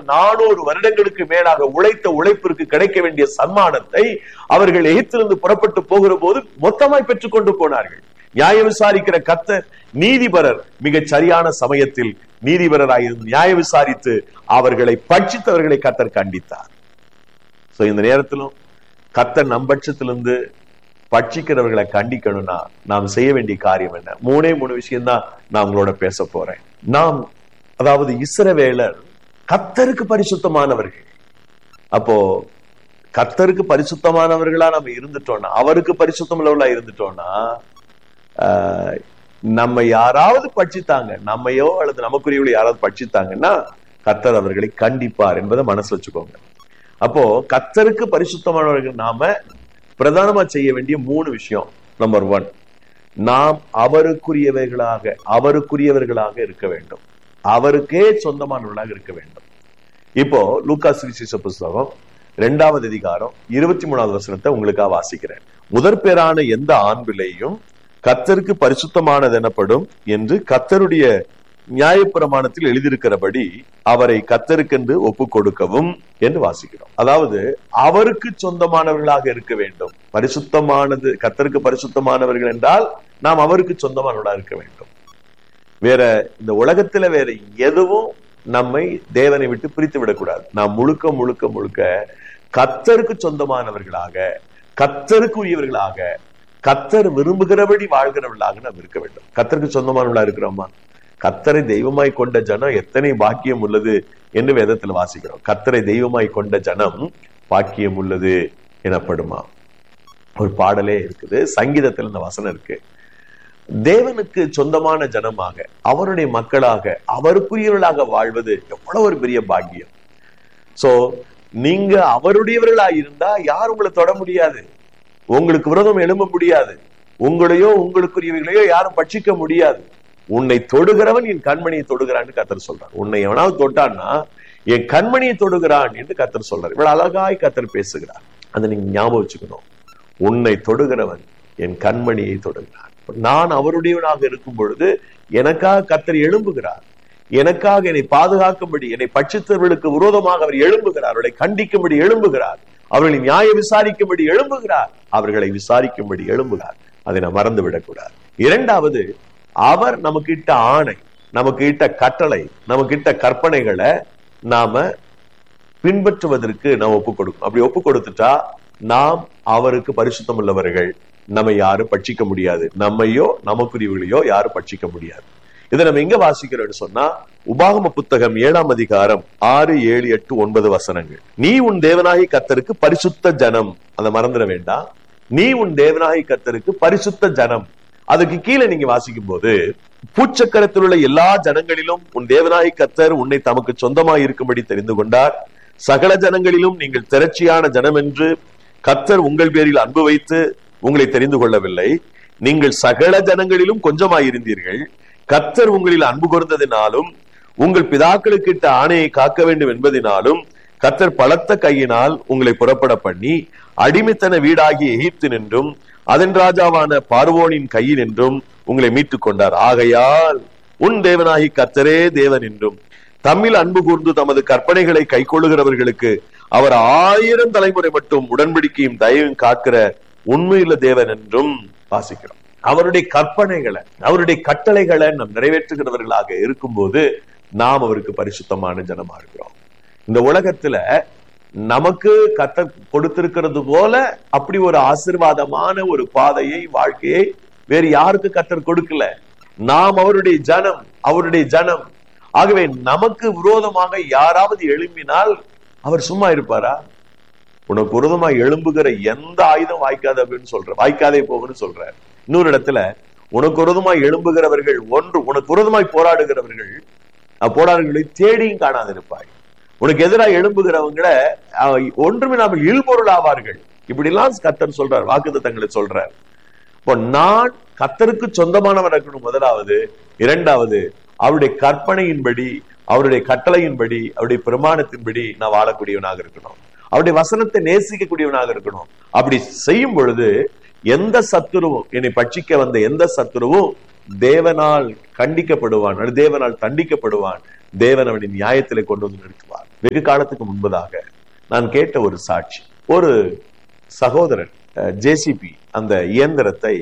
நானூறு வருடங்களுக்கு மேலாக உழைத்த உழைப்பிற்கு கிடைக்க வேண்டிய சன்மானத்தை அவர்கள் எகிப்திலிருந்து புறப்பட்டு போகிற போது மொத்தமாய் பெற்றுக்கொண்டு போனார்கள் நியாய விசாரிக்கிற கத்தர் நீதிபரர் மிகச் சரியான சமயத்தில் நீதிபரராயிருந்து நியாய விசாரித்து அவர்களை பட்சித்தவர்களை கத்தர் கண்டித்தார் சோ இந்த நேரத்திலும் கத்தர் நம் பட்சத்திலிருந்து பட்சிக்கிறவர்களை கண்டிக்கணும்னா நாம் செய்ய வேண்டிய காரியம் என்ன மூணே மூணு விஷயம் தான் நான் உங்களோட பேச போறேன் நாம் அதாவது இஸ்ரவேலர் கத்தருக்கு பரிசுத்தமானவர்கள் அப்போ கத்தருக்கு பரிசுத்தமானவர்களா நம்ம இருந்துட்டோம்னா அவருக்கு பரிசுத்தம் உள்ளவர்களா இருந்துட்டோம்னா ஆஹ், நம்ம யாராவது பட்சித்தாங்க நம்மையோ அல்லது நமக்குரியவளை யாராவது பட்சித்தாங்கன்னா கத்தர் அவர்களை கண்டிப்பார் என்பதை மனசு வச்சுக்கோங்க அப்போ கத்தருக்கு பரிசுத்தமானவர்கள் நாம பிரதானமா செய்ய வேண்டிய மூணு விஷயம் நம்பர் ஒன் நாம் அவருக்குரியவர்களாக அவருக்குரியவர்களாக இருக்க வேண்டும் அவருக்கே சொந்தமானவர்களாக இருக்க வேண்டும் இப்போ லூக்கா சுவிசேஷ புஸ்தகம் இரண்டாவது அதிகாரம் இருபத்தி மூணாவது வசனத்தை உங்களுக்காக வாசிக்கிறேன் முதற் பேரான எந்த ஆண் பிள்ளையும் கத்தருக்கு பரிசுத்தமானது எனப்படும் என்று கத்தருடைய நியாயப்பிரமாணத்தில் எழுதியிருக்கிறபடி அவரை கத்தருக்கென்று ஒப்பு கொடுக்கவும் என்று வாசிக்கிறோம் அதாவது அவருக்கு சொந்தமானவர்களாக இருக்க வேண்டும் பரிசுத்தமானது கத்தருக்கு பரிசுத்தமானவர்கள் என்றால் நாம் அவருக்கு சொந்தமானவர்களாக இருக்க வேண்டும் வேற இந்த உலகத்துல வேற எதுவும் நம்மை தேவனை விட்டு பிரித்து விடக்கூடாது நாம் முழுக்க முழுக்க முழுக்க கத்தருக்கு சொந்தமானவர்களாக கத்தருக்கு உரியவர்களாக கத்தர் விரும்புகிறபடி வாழ்கிறவர்களாக நாம் இருக்க வேண்டும் கத்தருக்கு சொந்தமானவர்களா இருக்கிறோமா கத்தரை தெய்வமாய் கொண்ட ஜனம் எத்தனை பாக்கியம் உள்ளது என்று வேதத்தில் வாசிக்கிறோம் கத்தரை தெய்வமாய் கொண்ட ஜனம் பாக்கியம் உள்ளது எனப்படுமா ஒரு பாடலே இருக்குது சங்கீதத்தில் இந்த வசனம் இருக்கு தேவனுக்கு சொந்தமான ஜனமாக அவருடைய மக்களாக அவருக்குரியவர்களாக வாழ்வது எவ்வளவு ஒரு பெரிய பாக்கியம் சோ நீங்க அவருடையவர்களா இருந்தா யார் உங்களை தொட முடியாது உங்களுக்கு விரோதம் எழும்ப முடியாது உங்களையோ உங்களுக்குரியவர்களையோ யாரும் பட்சிக்க முடியாது உன்னை தொடுகிறவன் என் கண்மணியை தொடுகிறான்னு கத்தர் சொல்றார் உன்னை எவனாவது தொட்டான்னா என் கண்மணியை தொடுகிறான் என்று கத்தர் சொல்றார் இவ்வளவு அழகாய் கத்தர் பேசுகிறார் அதை நீங்க ஞாபகம் வச்சுக்கணும் உன்னை தொடுகிறவன் என் கண்மணியை தொடுகிறான் நான் அவருடையவனாக இருக்கும் பொழுது எனக்காக கத்தர் எழும்புகிறார் எனக்காக என்னை பாதுகாக்கும்படி என்னை பட்சித்தவர்களுக்கு விரோதமாக அவர் எழும்புகிறார் அவர்களை கண்டிக்கும்படி எழும்புகிறார் அவர்களை நியாய விசாரிக்கும்படி எழும்புகிறார் அவர்களை விசாரிக்கும்படி எழும்புகிறார் அதை நான் மறந்து விடக்கூடாது இரண்டாவது அவர் நமக்கு இட்ட ஆணை நமக்கு இட்ட கட்டளை நமக்கு இட்ட கற்பனைகளை நாம பின்பற்றுவதற்கு நாம் ஒப்பு கொடுக்கும் அப்படி ஒப்பு கொடுத்துட்டா நாம் அவருக்கு பரிசுத்தம் உள்ளவர்கள் நம்ம யாரும் பட்சிக்க முடியாது நம்மையோ நமக்குரியவர்களையோ யாரும் பட்சிக்க முடியாது இதை நம்ம எங்க வாசிக்கிறோம்னு சொன்னா உபாகம புத்தகம் ஏழாம் அதிகாரம் ஆறு ஏழு எட்டு ஒன்பது வசனங்கள் நீ உன் தேவனாகி கத்தருக்கு பரிசுத்த ஜனம் அதை மறந்துட வேண்டாம் நீ உன் தேவனாகி கத்தருக்கு பரிசுத்த ஜனம் அதுக்கு கீழே நீங்க வாசிக்கும் போது பூச்சக்கரத்தில் உள்ள எல்லா ஜனங்களிலும் உன் தேவனாகி கத்தர் உன்னை தமக்கு சொந்தமாய் இருக்கும்படி தெரிந்து கொண்டார் சகல ஜனங்களிலும் நீங்கள் திரட்சியான ஜனம் என்று கத்தர் உங்கள் பேரில் அன்பு வைத்து உங்களை தெரிந்து கொள்ளவில்லை நீங்கள் சகல ஜனங்களிலும் கொஞ்சமாயிருந்தீர்கள் கத்தர் உங்களில் அன்பு கூர்ந்ததினாலும் உங்கள் பிதாக்களுக்கு இட்ட ஆணையை காக்க வேண்டும் என்பதினாலும் கத்தர் பலத்த கையினால் உங்களை புறப்பட பண்ணி அடிமைத்தன வீடாகிய எகிப்து நின்றும் அதன் ராஜாவான பார்வோனின் கையில் என்றும் உங்களை மீட்டுக் கொண்டார் ஆகையால் உன் தேவனாகி கத்தரே தேவன் என்றும் தம்மில் அன்பு கூர்ந்து தமது கற்பனைகளை கைக்கொள்ளுகிறவர்களுக்கு அவர் ஆயிரம் தலைமுறை மட்டும் உடன்படிக்கையும் தயவும் காக்கிற உண்மையுள்ள தேவன் என்றும் வாசிக்கிறோம் அவருடைய கற்பனைகளை அவருடைய கட்டளைகளை நாம் நிறைவேற்றுகிறவர்களாக இருக்கும்போது நாம் அவருக்கு பரிசுத்தமான ஜனமா இருக்கிறோம் இந்த உலகத்துல நமக்கு கத்த கொடுத்திருக்கிறது போல அப்படி ஒரு ஆசிர்வாதமான ஒரு பாதையை வாழ்க்கையை வேறு யாருக்கு கத்தர் கொடுக்கல நாம் அவருடைய ஜனம் அவருடைய ஜனம் ஆகவே நமக்கு விரோதமாக யாராவது எழும்பினால் அவர் சும்மா இருப்பாரா உனக்கு விரோதமா எழும்புகிற எந்த ஆயுதம் வாய்க்காது அப்படின்னு சொல்ற வாய்க்காதே போகுன்னு சொல்ற இன்னொரு இடத்துல உனக்கு விரோதமாய் எழும்புகிறவர்கள் ஒன்று உனக்கு விரோதமாய் போராடுகிறவர்கள் போராடுகளை தேடியும் காணாதிருப்பாய் உனக்கு எதிராக எழும்புகிறவங்களை ஒன்றுமில்லாமல் இல்பொருள் ஆவார்கள் இப்படி எல்லாம் கத்தர் சொல்றார் வாக்குத்தங்களை சொல்றார் இப்போ நான் கத்தருக்கு சொந்தமானவன் இருக்கணும் முதலாவது இரண்டாவது அவருடைய கற்பனையின்படி அவருடைய கட்டளையின்படி அவருடைய பிரமாணத்தின்படி நான் வாழக்கூடியவனாக இருக்கணும் அவருடைய வசனத்தை நேசிக்கக்கூடியவனாக இருக்கணும் அப்படி செய்யும் பொழுது எந்த சத்துருவும் என்னை பட்சிக்க வந்த எந்த சத்துருவும் தேவனால் கண்டிக்கப்படுவான் தேவனால் தண்டிக்கப்படுவான் தேவன் அவனை நியாயத்திலே கொண்டு வந்து நிறுத்துவார் வெகு காலத்துக்கு முன்பதாக நான் கேட்ட ஒரு சாட்சி ஒரு சகோதரன் ஜேசிபி அந்த இயந்திரத்தை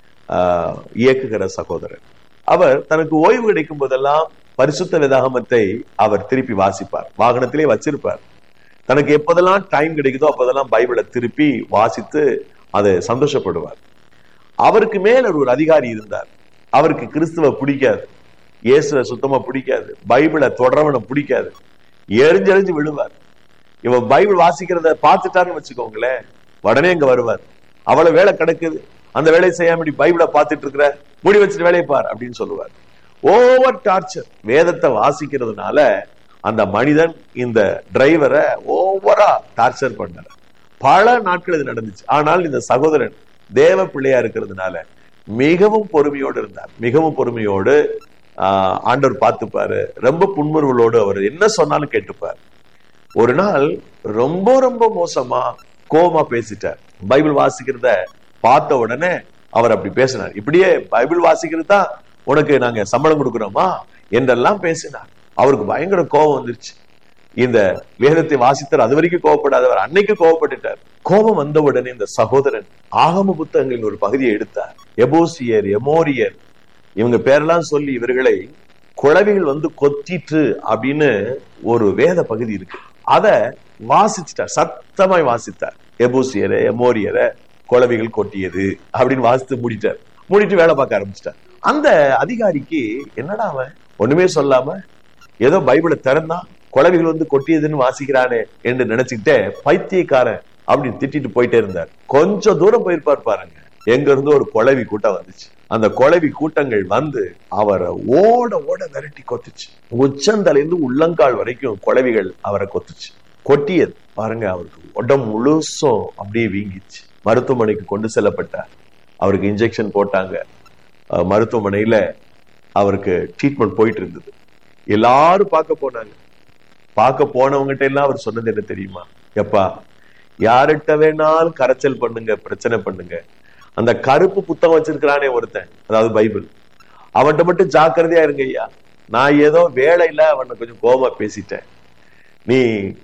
ஆஹ், இயக்குகிற சகோதரன் அவர் தனக்கு ஓய்வு கிடைக்கும் போதெல்லாம் பரிசுத்த வேதாகமத்தை அவர் திருப்பி வாசிப்பார் வாகனத்திலே வச்சிருப்பார் தனக்கு எப்போதெல்லாம் டைம் கிடைக்குதோ அப்போதெல்லாம் பைபிளை திருப்பி வாசித்து அதை சந்தோஷப்படுவார் அவருக்கு மேல ஒரு அதிகாரி இருந்தார் அவருக்கு கிறிஸ்துவ பிடிக்காது இயேசுவை சுத்தமா பிடிக்காது பைபிளை தொடரவனை பிடிக்காது எரிஞ்செறிஞ்சு விழுவார் இவன் பைபிள் வாசிக்கிறத பார்த்துட்டாருன்னு வச்சுக்கோங்களேன் உடனே இங்க வருவார் அவ்வளவு வேலை கிடக்குது அந்த வேலையை செய்யாம இப்படி பைபிளை பார்த்துட்டு இருக்கிற முடி வச்சுட்டு வேலையை பார் அப்படின்னு சொல்லுவார் ஓவர் டார்ச்சர் வேதத்தை வாசிக்கிறதுனால அந்த மனிதன் இந்த டிரைவரை ஓவரா டார்ச்சர் பண்ணார் பல நாட்கள் இது நடந்துச்சு ஆனால் இந்த சகோதரன் தேவ பிள்ளையா இருக்கிறதுனால மிகவும் பொறுமையோடு இருந்தார் மிகவும் பொறுமையோடு ஆஹ், ஆண்டவர் பார்த்துப்பாரு ரொம்ப புன்முறுவலோடு அவர் என்ன சொன்னாலும் கேட்டுப்பார் ஒரு நாள் ரொம்ப ரொம்ப மோசமா கோவமா பேசிட்டார் பைபிள் வாசிக்கிறத பார்த்த உடனே அவர் அப்படி பேசினார் இப்படியே பைபிள் வாசிக்கிறது தான் உனக்கு நாங்க சம்பளம் கொடுக்கிறோமா என்றெல்லாம் பேசினார் அவருக்கு பயங்கர கோபம் வந்துருச்சு இந்த வேதத்தை வாசித்தார் அது வரைக்கும் கோவப்படாதவர் அன்னைக்கு கோவப்பட்டுட்டார் கோபம் வந்த உடனே இந்த சகோதரன் ஆகம புத்தகங்களின் ஒரு பகுதியை எடுத்தார் எபோசியர் எமோரியர் இவங்க பேரெல்லாம் சொல்லி இவர்களை குழவிகள் வந்து கொத்திட்டு அப்படின்னு ஒரு வேத பகுதி இருக்கு அத வாசிச்சிட்டார் சத்தமாய் வாசித்தார் எபூசியரை எமோரியரை குழவிகள் கொட்டியது அப்படின்னு வாசித்து மூடிட்டார் மூடிட்டு வேலை பார்க்க ஆரம்பிச்சிட்டார் அந்த அதிகாரிக்கு என்னடா அவன் ஒண்ணுமே சொல்லாம ஏதோ பைபிளை திறந்தான் குழவிகள் வந்து கொட்டியதுன்னு வாசிக்கிறானே என்று நினைச்சுக்கிட்டே பைத்தியக்காரன் அப்படின்னு திட்டிட்டு போயிட்டே இருந்தார் கொஞ்சம் தூரம் போயிருப்பார் பாருங்க எங்க இருந்து ஒரு குழவி கூட்டம் வந்துச்சு அந்த குழவி கூட்டங்கள் வந்து அவரை ஓட ஓட விரட்டி கொத்துச்சு உச்சந்தலைந்து உள்ளங்கால் வரைக்கும் குழவிகள் அவரை கொத்துச்சு கொட்டியது பாருங்க அவருக்கு உடம்பு முழுசும் அப்படியே வீங்கிச்சு மருத்துவமனைக்கு கொண்டு செல்லப்பட்டார் அவருக்கு இன்ஜெக்ஷன் போட்டாங்க அஹ் மருத்துவமனையில அவருக்கு ட்ரீட்மெண்ட் போயிட்டு இருந்தது எல்லாரும் பார்க்க போனாங்க பார்க்க போனவங்ககிட்ட எல்லாம் அவர் சொன்னது என்ன தெரியுமா எப்பா யார்கிட்ட வேணாலும் கரைச்சல் பண்ணுங்க பிரச்சனை பண்ணுங்க அந்த கருப்பு புத்தகம் வச்சிருக்கிறானே ஒருத்தன் அதாவது பைபிள் அவன்கிட்ட மட்டும் ஜாக்கிரதையா இருங்க ஐயா நான் ஏதோ வேலையில அவனை கொஞ்சம் கோபமா பேசிட்டேன் நீ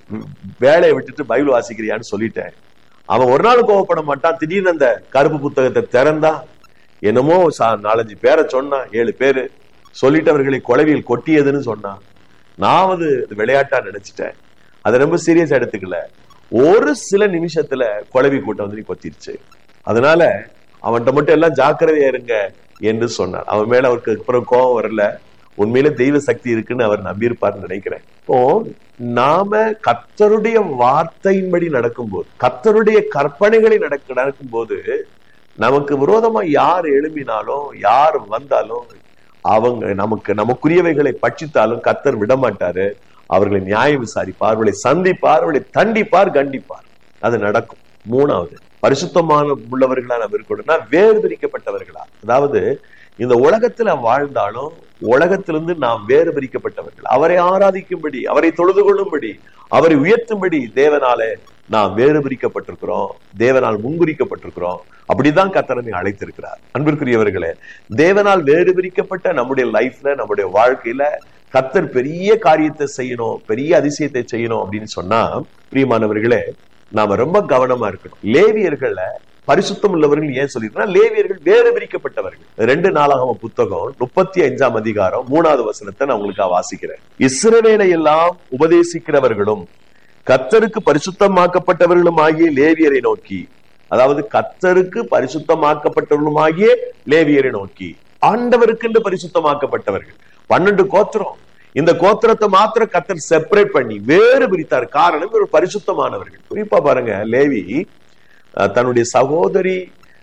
வேலையை விட்டுட்டு பைபிள் வாசிக்கிறியான்னு சொல்லிட்டேன் அவன் ஒரு நாள் கோவப்பட மாட்டான் திடீர்னு அந்த கருப்பு புத்தகத்தை திறந்தா என்னமோ சா- நாலஞ்சு பேரை சொன்னான் ஏழு பேரு சொல்லிட்டவர்களை குழவியில் கொட்டியதுன்னு சொன்னான் நான் அது இது விளையாட்டா நினைச்சிட்டேன் அதை ரொம்ப சீரியஸ் எடுத்துக்கல ஒரு சில நிமிஷத்துல குழவி கூட்டம் வந்து நீ கொத்திருச்சு அதனால அவன்கிட்ட மட்டும் எல்லாம் ஜாக்கிரதையா இருங்க என்று சொன்னார் அவன் மேல அவருக்கு அப்புறம் கோபம் வரல உண்மையில தெய்வ சக்தி இருக்குன்னு அவர் நம்பியிருப்பார்னு நினைக்கிறேன் இப்போ நாம கர்த்தருடைய வார்த்தையின்படி நடக்கும்போது கர்த்தருடைய கற்பனைகளை நடக்க நடக்கும்போது நமக்கு விரோதமா யார் எழும்பினாலும் யார் வந்தாலும் அவங்க நமக்கு நமக்குரியவைகளை பட்சித்தாலும் கர்த்தர் விட மாட்டாரு அவர்களை நியாயம் விசாரிப்பார் அவர்களை சந்திப்பார் அவர்களை தண்டிப்பார் கண்டிப்பார் அது நடக்கும் மூணாவது பரிசுத்தமான உள்ளவர்களா நாம் இருக்கணும்னா வேறு பிரிக்கப்பட்டவர்களா அதாவது இந்த உலகத்துல வாழ்ந்தாலும் உலகத்திலிருந்து நாம் வேறு பிரிக்கப்பட்டவர்கள் அவரை ஆராதிக்கும்படி அவரை தொழுது கொள்ளும்படி அவரை உயர்த்தும்படி தேவனாலே நாம் வேறு பிரிக்கப்பட்டிருக்கிறோம் தேவனால் முன்குறிக்கப்பட்டிருக்கிறோம் அப்படிதான் கத்தரனை அழைத்திருக்கிறார் அன்பிற்குரியவர்களே தேவனால் வேறு பிரிக்கப்பட்ட நம்முடைய லைஃப்ல நம்முடைய வாழ்க்கையில கத்தர் பெரிய காரியத்தை செய்யணும் பெரிய அதிசயத்தை செய்யணும் அப்படின்னு சொன்னா பிரியமானவர்களே நாம ரொம்ப கவனமா இருக்கணும் லேவியர்கள பரிசுத்தம் உள்ளவர்கள் ஏன் சொல்லிருக்கா லேவியர்கள் வேறு பிரிக்கப்பட்டவர்கள் ரெண்டு நாளாகம புத்தகம் முப்பத்தி அஞ்சாம் அதிகாரம் மூணாவது வசனத்தை நான் உங்களுக்கு வாசிக்கிறேன் இஸ்ரவேலை எல்லாம் உபதேசிக்கிறவர்களும் கத்தருக்கு பரிசுத்தமாக்கப்பட்டவர்களும் ஆகிய லேவியரை நோக்கி அதாவது கத்தருக்கு பரிசுத்தமாக்கப்பட்டவர்களும் ஆகிய லேவியரை நோக்கி ஆண்டவருக்கென்று பரிசுத்தமாக்கப்பட்டவர்கள் பன்னெண்டு கோத்திரம் இந்த கோத்திரத்தை மாத்திரம் கத்தர் செப்பரேட் பண்ணி வேறு பிரித்தார் காரணம் ஒரு பரிசுத்தமானவர்கள் குறிப்பா பாருங்க லேவி அஹ், தன்னுடைய சகோதரி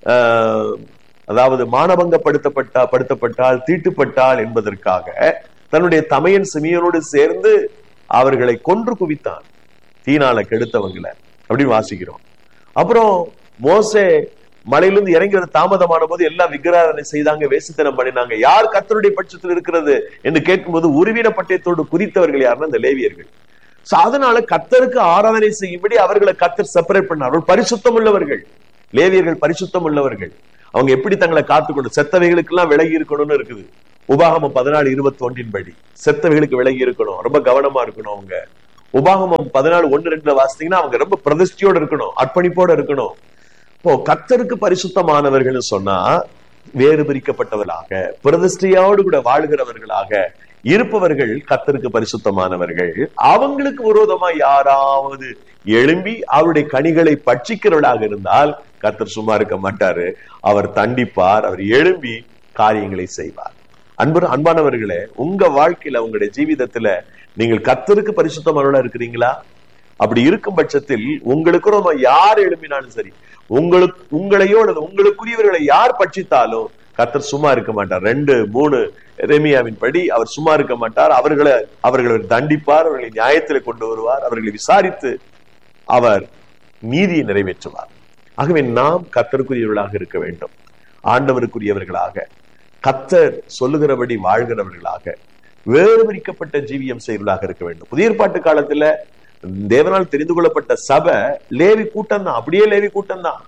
அஹ், அதாவது மானபங்கப்படுத்தப்பட்டா படுத்தப்பட்டால் தீட்டுப்பட்டாள் என்பதற்காக தன்னுடைய தமையன் சிமியனோடு சேர்ந்து அவர்களை கொன்று குவித்தான் தீனால கெடுத்தவங்களை அப்படின்னு வாசிக்கிறோம் அப்புறம் மோசே மலையிலிருந்து இறங்கி வர தாமதமான போது எல்லாம் விக்கிராதனை செய்தாங்க வேசித்தனம் பண்ணினாங்க யார் கத்தருடைய பட்சத்தில் இருக்கிறது என்று கேட்கும்போது உருவின பட்டயத்தோடு குறித்தவர்கள் யாருன்னா இந்த லேவியர்கள் So, அதனால கத்தருக்கு ஆராதனை செய்யும்படி அவர்களை கத்தர் செப்பரேட் பண்ணார் அவர்கள் பரிசுத்தம் உள்ளவர்கள் லேவியர்கள் பரிசுத்தம் உள்ளவர்கள் அவங்க எப்படி தங்களை காத்துக்கொண்டு செத்தவைகளுக்கெல்லாம் விலகி இருக்கணும்னு இருக்குது உபாகமம் பதினாலு இருபத்தி ஒன்றின் படி செத்தவைகளுக்கு விலகி இருக்கணும் ரொம்ப கவனமா இருக்கணும் அவங்க உபாகமம் பதினாலு ஒன்னு ரெண்டுல வாசித்தீங்கன்னா அவங்க ரொம்ப பிரதிஷ்டியோட இருக்கணும் அர்ப்பணிப்போட இருக்கணும் இப்போ கத்தருக்கு பரிசுத்தமானவர்கள் சொன்னா வேறு பிரிக்கப்பட்டவர்களாக பிரதிஷ்டையோடு கூட வாழ்கிறவர்களாக இருப்பவர்கள் கத்தருக்கு பரிசுத்தமானவர்கள் அவங்களுக்கு விரோதமா யாராவது எழும்பி அவருடைய கனிகளை பட்சிக்கிறவர்களாக இருந்தால் கத்தர் சும்மா இருக்க மாட்டாரு அவர் தண்டிப்பார் அவர் எழும்பி காரியங்களை செய்வார் அன்பு அன்பானவர்களே உங்க வாழ்க்கையில உங்களுடைய ஜீவிதத்துல நீங்கள் கத்தருக்கு பரிசுத்தமானவர்களா இருக்கிறீங்களா அப்படி இருக்கும் பட்சத்தில் உங்களுக்கு ரொம்ப யார் எழுப்பினாலும் சரி உங்களுக்கு உங்களையோ அல்லது உங்களுக்குரியவர்களை யார் பட்சித்தாலும் கத்தர் சும்மா இருக்க மாட்டார் ரெண்டு மூணு ரெமியாவின் படி அவர் சும்மா இருக்க மாட்டார் அவர்களை அவர்களை தண்டிப்பார் அவர்களை நியாயத்தில் கொண்டு வருவார் அவர்களை விசாரித்து அவர் நீதியை நிறைவேற்றுவார் ஆகவே நாம் கத்தருக்குரியவர்களாக இருக்க வேண்டும் ஆண்டவருக்குரியவர்களாக கத்தர் சொல்லுகிறபடி வாழ்கிறவர்களாக வேறு பிரிக்கப்பட்ட ஜீவியம் செய்வர்களாக இருக்க வேண்டும் புதிய ஏற்பாட்டு காலத்துல தேவனால் தெரிந்து கொள்ளப்பட்ட சபை லேவி கூட்டம் தான் அப்படியே லேவி கூட்டம் தான்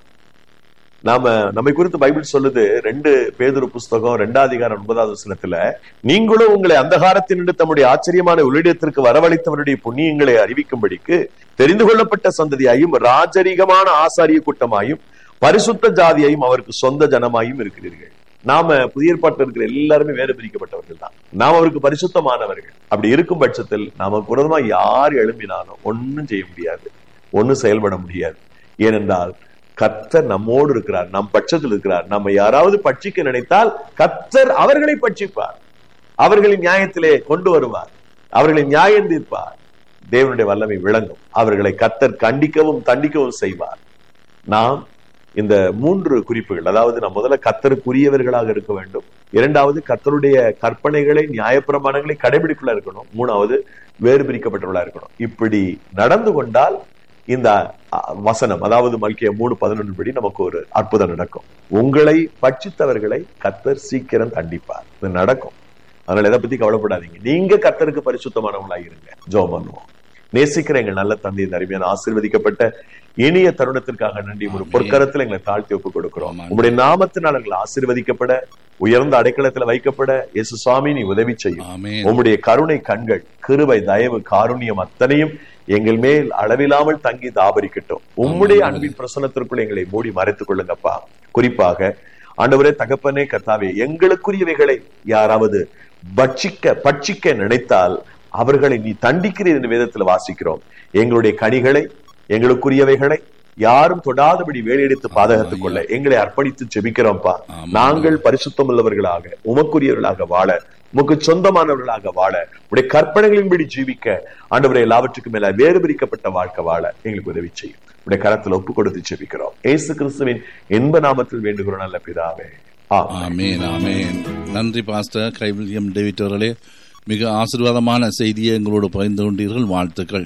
நாம நம்மை குறித்து பைபிள் சொல்லுது ரெண்டு பேதுரு புஸ்தகம் ரெண்டாம் அதிகாரம் ஒன்பதாவது வசனத்துல நீங்களும் உங்களை அந்தகாரத்தினின்று தம்முடைய ஆச்சரியமான உள்ளிடத்திற்கு வரவழைத்தவருடைய புண்ணியங்களை அறிவிக்கும்படிக்கு தெரிந்து கொள்ளப்பட்ட சந்ததியாயும் ராஜரீகமான ஆசாரிய கூட்டமாயும் பரிசுத்த ஜாதியாயும் அவருக்கு சொந்த ஜனமாயும் இருக்கிறீர்கள் நாம புதிய ஏற்பாட்டில் இருக்கிற எல்லாருமே வேறு பிரிக்கப்பட்டவர்கள் தான் நாம் அவருக்கு பரிசுத்தமானவர்கள் அப்படி இருக்கும் பட்சத்தில் நமக்கு விரோதமா யார் எழும்பினாலும் ஒன்னும் செய்ய முடியாது ஒன்னும் செயல்பட முடியாது ஏனென்றால் கத்தர் நம்மோடு இருக்கிறார் நம் பட்சத்தில் இருக்கிறார் நம்ம யாராவது பட்சிக்க நினைத்தால் கத்தர் அவர்களை பட்சிப்பார் அவர்களின் நியாயத்திலே கொண்டு வருவார் அவர்களை நியாயம் தீர்ப்பார் தேவனுடைய வல்லமை விளங்கும் அவர்களை கத்தர் கண்டிக்கவும் தண்டிக்கவும் செய்வார் நாம் இந்த மூன்று குறிப்புகள் அதாவது நாம் முதல்ல கத்தருக்குரியவர்களாக இருக்க வேண்டும் இரண்டாவது கத்தருடைய கற்பனைகளை நியாயப்பிரமாணங்களை கடைபிடிக்குள்ள இருக்கணும் மூணாவது வேறு பிரிக்கப்பட்டவர்களா இருக்கணும் இப்படி நடந்து கொண்டால் இந்த வசனம் அதாவது மல்கிய மூணு பதினொன்று படி நமக்கு ஒரு அற்புதம் நடக்கும் உங்களை பட்சித்தவர்களை கத்தர் சீக்கிரம் தண்டிப்பார் இது நடக்கும் அதனால எதை பத்தி கவலைப்படாதீங்க நீங்க கத்தருக்கு பரிசுத்தமானவங்களா இருங்க ஜோ பண்ணுவோம் நேசிக்கிற எங்கள் நல்ல தந்தை இந்த அருமையான ஆசீர்வதிக்கப்பட்ட இனிய தருணத்திற்காக நன்றி ஒரு பொற்கரத்தில் எங்களை தாழ்த்தி ஒப்புக் கொடுக்கிறோம் உங்களுடைய நாமத்தினால் எங்களை ஆசீர்வதிக்கப்பட உயர்ந்த அடைக்கலத்துல வைக்கப்பட இயேசு சுவாமி நீ உதவி செய்யும் உங்களுடைய கருணை கண்கள் கிருபை தயவு காருண்யம் அத்தனையும் எங்கள் மேல் அளவில்லாமல் தங்கி தாபரிக்கட்டும் உம்முடைய அன்பின் பிரசனத்திற்குள் எங்களை மூடி மறைத்துக் கொள்ளுங்கப்பா குறிப்பாக ஆண்டவரே தகப்பனே கத்தாவே எங்களுக்குரியவைகளை யாராவது பட்சிக்க பட்சிக்க நினைத்தால் அவர்களை நீ தண்டிக்கிறீர் என்று வேதத்தில் வாசிக்கிறோம் எங்களுடைய கனிகளை எங்களுக்குரியவைகளை யாரும் தொடாதபடி வேலையெடுத்து பாதகத்துக் கொள்ள எங்களை அர்ப்பணித்து செபிக்கிறோம்ப்பா நாங்கள் பரிசுத்தம் உள்ளவர்களாக உமக்குரியவர்களாக வாழ உமக்கு சொந்தமானவர்களாக வாழ உடைய கற்பனைகளின்படி ஜீவிக்க ஆண்டவரை எல்லாவற்றுக்கும் மேல வேறு பிரிக்கப்பட்ட வாழ்க்கை வாழ எங்களுக்கு உதவி செய்யும் உடைய கரத்துல ஒப்பு கொடுத்து செபிக்கிறோம் ஏசு கிறிஸ்துவின் இன்ப நாமத்தில் வேண்டுகிறோம் நல்ல பிதாவே ஆமேன் ஆமேன் நன்றி பாஸ்டர் கைவில்யம் டேவிட் அவர்களே மிக ஆசீர்வாதமான செய்தியை எங்களோடு பகிர்ந்து கொண்டீர்கள் வாழ்த்துக்கள்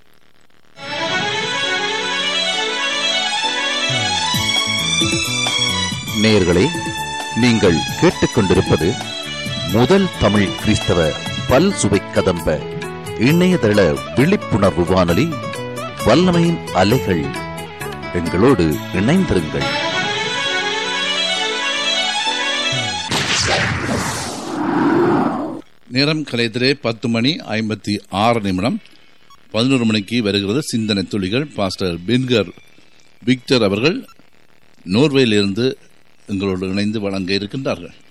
நேயர்களே நீங்கள் கேட்டுக்கொண்டிருப்பது முதல் தமிழ் கிறிஸ்தவ பல் சுவை கதம்ப இணையதள விழிப்புணர்வு வானொலி வல்லமையின் அலைகள் எங்களோடு இணைந்திருங்கள் நேரம் கலையத்திலே பத்து மணி ஐம்பத்தி ஆறு நிமிடம் பதினோரு மணிக்கு வருகிறது சிந்தனை துளிகள் பாஸ்டர் பின்கர் விக்டர் அவர்கள் நோர்வேயிலிருந்து எங்களோடு இணைந்து வழங்க இருக்கின்றார்கள்